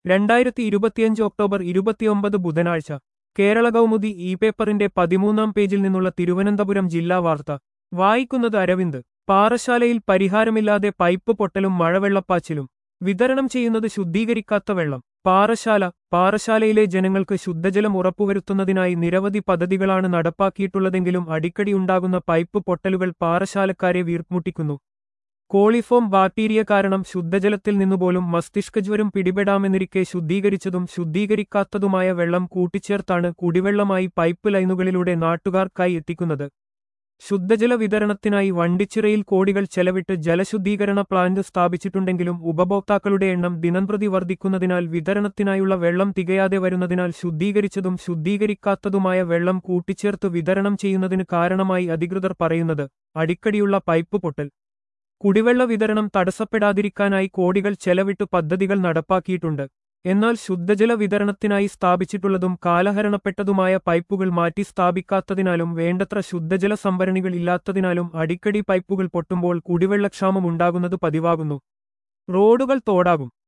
രണ്ടായിരത്തി ഇരുപത്തിയഞ്ച് ഒക്ടോബർ ഇരുപത്തിയൊമ്പത് ബുധനാഴ്ച കേരള കൗമുദി ഇ പേപ്പറിന്റെ പതിമൂന്നാം പേജിൽ നിന്നുള്ള തിരുവനന്തപുരം ജില്ലാ വാർത്ത വായിക്കുന്നത് അരവിന്ദ് പാറശാലയിൽ പരിഹാരമില്ലാതെ പൈപ്പ് പൊട്ടലും മഴവെള്ളപ്പാച്ചിലും വിതരണം ചെയ്യുന്നത് ശുദ്ധീകരിക്കാത്ത വെള്ളം പാറശാല പാറശാലയിലെ ജനങ്ങൾക്ക് ശുദ്ധജലം ഉറപ്പുവരുത്തുന്നതിനായി നിരവധി പദ്ധതികളാണ് നടപ്പാക്കിയിട്ടുള്ളതെങ്കിലും അടിക്കടി ഉണ്ടാകുന്ന പൈപ്പ് പൊട്ടലുകൾ പാറശാലക്കാരെ വീർപ്പുമുട്ടിക്കുന്നു കോളിഫോം ബാക്ടീരിയ കാരണം ശുദ്ധജലത്തിൽ നിന്നുപോലും മസ്തിഷ്കജ്വരം പിടിപെടാമെന്നിരിക്കെ ശുദ്ധീകരിച്ചതും ശുദ്ധീകരിക്കാത്തതുമായ വെള്ളം കൂട്ടിച്ചേർത്താണ് കുടിവെള്ളമായി പൈപ്പ് ലൈനുകളിലൂടെ നാട്ടുകാർക്കായി എത്തിക്കുന്നത് ശുദ്ധജല വിതരണത്തിനായി വണ്ടിച്ചിറയിൽ കോടികൾ ചെലവിട്ട് ജലശുദ്ധീകരണ പ്ലാന്റ് സ്ഥാപിച്ചിട്ടുണ്ടെങ്കിലും ഉപഭോക്താക്കളുടെ എണ്ണം ദിനംപ്രതി വർദ്ധിക്കുന്നതിനാൽ വിതരണത്തിനായുള്ള വെള്ളം തികയാതെ വരുന്നതിനാൽ ശുദ്ധീകരിച്ചതും ശുദ്ധീകരിക്കാത്തതുമായ വെള്ളം കൂട്ടിച്ചേർത്ത് വിതരണം ചെയ്യുന്നതിന് കാരണമായി അധികൃതർ പറയുന്നത് അടിക്കടിയുള്ള പൈപ്പ് പൊട്ടൽ കുടിവെള്ള വിതരണം തടസ്സപ്പെടാതിരിക്കാനായി കോടികൾ ചെലവിട്ട് പദ്ധതികൾ നടപ്പാക്കിയിട്ടുണ്ട് എന്നാൽ ശുദ്ധജല വിതരണത്തിനായി സ്ഥാപിച്ചിട്ടുള്ളതും കാലഹരണപ്പെട്ടതുമായ പൈപ്പുകൾ മാറ്റി സ്ഥാപിക്കാത്തതിനാലും വേണ്ടത്ര ശുദ്ധജല സംഭരണികൾ ഇല്ലാത്തതിനാലും അടിക്കടി പൈപ്പുകൾ പൊട്ടുമ്പോൾ കുടിവെള്ളക്ഷാമം ഉണ്ടാകുന്നത് പതിവാകുന്നു റോഡുകൾ തോടാകും